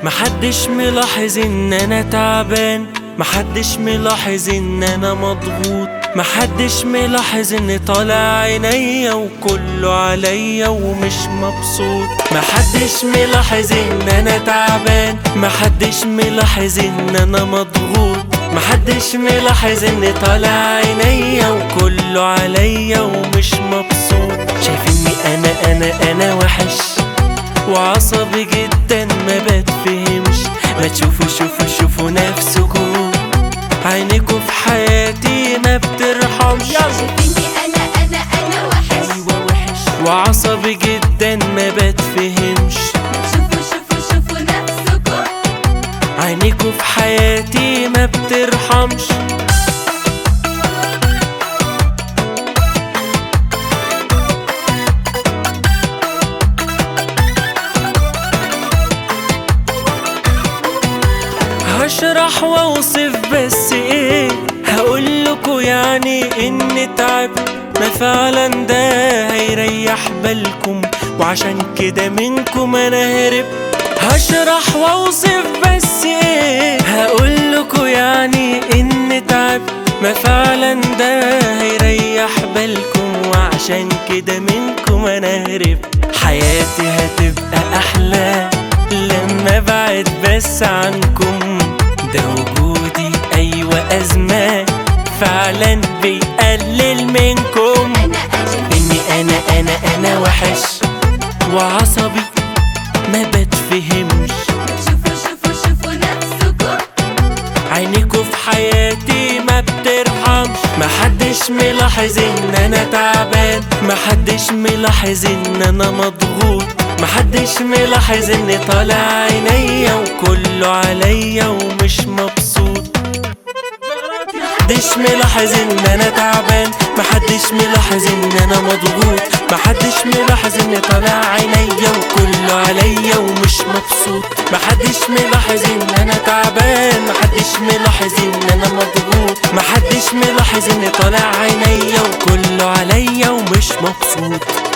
محدش ملاحظ ان انا تعبان محدش ملاحظ ان انا مضغوط محدش ملاحظ ان طالع عينيا وكله عليا ومش مبسوط محدش ملاحظ ان انا تعبان محدش ملاحظ ان انا مضغوط محدش ملاحظ ان طالع عينيا وكله عليا ومش مبسوط شايفيني انا انا انا وحش وعصبي جدا ما بتفهمش ما تشوفوا شوفوا شوفوا نفسكم عينيكوا في حياتي ما بترحمش شايفيني انا انا انا وحش ايوه وحش وعصبي جدا ما بتفهمش شوفوا شوفوا شوفوا نفسكم عينيكوا في حياتي ما بترحمش هشرح واوصف بس ايه هقولكوا يعني اني تعبت ما فعلا ده هيريح بالكم وعشان كده منكم انا هربت هشرح واوصف بس ايه هقولكوا يعني اني تعبت ما فعلا ده هيريح بالكم وعشان كده منكم انا هربت حياتي هتبقى احلى لما ابعد بس عنكم ده وجودي ايوه ازمه فعلا بيقلل منكم انا انا اني انا انا انا وحش وعصبي ما بتفهمش شوفوا شوفوا شوفوا نفسكم عينيكوا في حياتي ما بترحمش محدش ملاحظ ان انا تعبان محدش ملاحظ ان انا مضغوط محدش ملاحظ ان طالع عينيا وكله عليا ومش مبسوط محدش ملاحظ ان انا تعبان محدش ملاحظ ان انا مضغوط محدش ملاحظ ان طالع عينيا وكله عليا ومش مبسوط محدش ملاحظ ان انا تعبان محدش ملاحظ ان انا مضغوط محدش ملاحظ ان طالع عينيا وكله عليا ومش مبسوط